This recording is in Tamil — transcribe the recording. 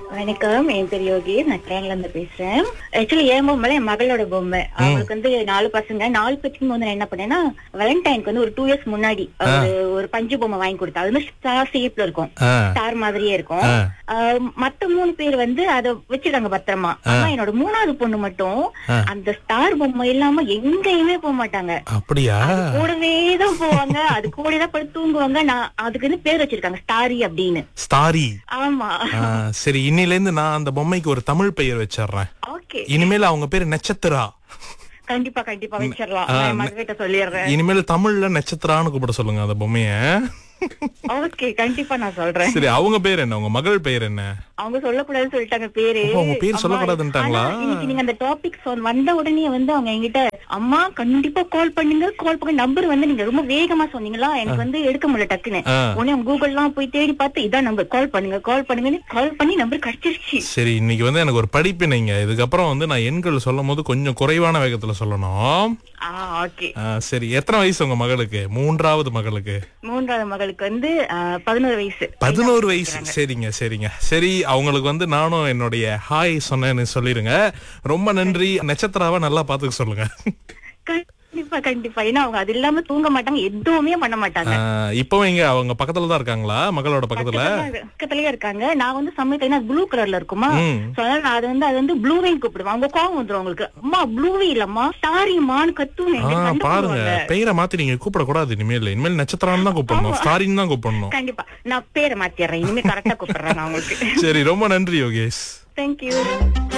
வணக்கம் என் பேர் யோகி நான் ட்ரெயின்ல இருந்து பேசுறேன் ஆக்சுவலி என் பொம்மை என் மகளோட பொம்மை அவங்களுக்கு வந்து நாலு பசங்க நாலு பசங்க வந்து நான் என்ன பண்ணேன்னா வேலண்டைனுக்கு வந்து ஒரு டூ இயர்ஸ் முன்னாடி ஒரு ஒரு பஞ்சு பொம்மை வாங்கி கொடுத்தா அது வந்து ஸ்டார் ஷேப்ல இருக்கும் ஆ, ஸ்டார் மாதிரியே இருக்கும் ஆ. ஆஹ் மத்த மூணு பேர் வந்து அத வச்சிருக்காங்க பத்திரமா ஆனா என்னோட மூணாவது பொண்ணு மட்டும் அந்த ஸ்டார் பொம்மை இல்லாம எங்கேயுமே போக மாட்டாங்க அப்படியா அது கூடவே தான் போவாங்க அது கூட தான் படுத்து தூங்குவாங்க நான் அதுக்கு வந்து பேர் வச்சிருக்காங்க ஸ்டாரி அப்படின்னு ஸ்டாரி ஆமா ஆ, சரி இன்னில இருந்து நான் அந்த பொம்மைக்கு ஒரு தமிழ் பெயர் வச்சிடுறேன் ஓகே இனிமேல் அவங்க பேரு நட்சத்திரா கண்டிப்பா கண்டிப்பா வச்சிடலாம் ஆ, நான் மதுகிட்ட சொல்லிடுறேன் இனிமேல் தமிழ்ல நட்சத்திரான்னு கூப்பிட சொல்லுங்க அந்த பொம்மைய ஓகே கண்டிப்பா நான் சொல்றேன் சரி அவங்க பேர் என்ன உங்க மகள் பெயர் என்ன அவங்க சொல்லக்கூடாதுன்னு சொல்லிட்டாங்க பேரு ஓ, அவங்க பேர் அம்மா, சொல்லக்கூடாதுன்னுட்டாங்களா? ஆனா, இன்னைக்கு நீங்க அந்த டாபிக் வந்த உடனே வந்து அவங்க என்கிட்ட அம்மா கண்டிப்பா கால் பண்ணுங்க கால் பண்ணி நம்பர் வந்து நீங்க ரொம்ப வேகமா சொன்னீங்களா எனக்கு வந்து எடுக்க முடியல டக்குன்னு ஆ. உடனே கூகுள் எல்லாம் போய் தேடி பார்த்து இதான் நம்பர் கால் பண்ணுங்க கால் பண்ணுங்கன்னு கால் பண்ணி நம்பர் கிடைச்சிருச்சு சரி இன்னைக்கு வந்து எனக்கு ஒரு படிப்பினைங்க இதுக்கப்புறம் வந்து நான் எண்கள் சொல்லும் போது கொஞ்சம் குறைவான வேகத்துல சொல்லணும் ஆ ஓகே ஆ, சரி எத்தனை வயசு உங்க மகளுக்கு மூன்றாவது மகளுக்கு மூன்றாவது மகளுக்கு வந்து ஆ, பதினோரு வயசு பதினோரு வயசு சரிங்க சரிங்க சரி அவங்களுக்கு வந்து நானும் என்னுடைய ஹாய் சொன்னேன்னு சொல்லிருங்க ரொம்ப நன்றி நட்சத்திராவை நல்லா பாத்துக்க சொல்லுங்க கண்டிப்பா கண்டிப்பா ஏன்னா அவங்க அது இல்லாம தூங்க மாட்டாங்க எதுவுமே பண்ண மாட்டாங்க ஆஹ் இப்பவும் இங்க அவங்க பக்கத்துல தான் இருக்காங்களா மகளோட பக்கத்துல பக்கத்துல- பக்கத்துலயே இருக்காங்க நான் வந்து சமயத்துல ப்ளூ கலர்ல இருக்குமா ம். So, அதனால நான் அது வந்து அது வந்து ப்ளூவேன்னு கூப்பிடுவேன் அவங்க கோவம் வந்துரும் அவங்களுக்கு அம்மா ப்ளூவே இல்லம்மா ஸ்டாரிமான்னு கத்துவேன் ஆ பாருங்க பெயரை மாத்தி நீங்க கூப்பிட கூடாது இனிமேல் இனிமேல் நட்சத்திரம் தான் கூப்பிடணும் ஸ்டாரின் தான் கூப்பிடணும் கண்டிப்பா நான் பேரை மாத்திடுறேன் இனிமே கரெக்டா கூப்பிடுறேன் நான் உங்களுக்கு சரி ரொம்ப நன்றி யோகேஷ் தேங்க்யூ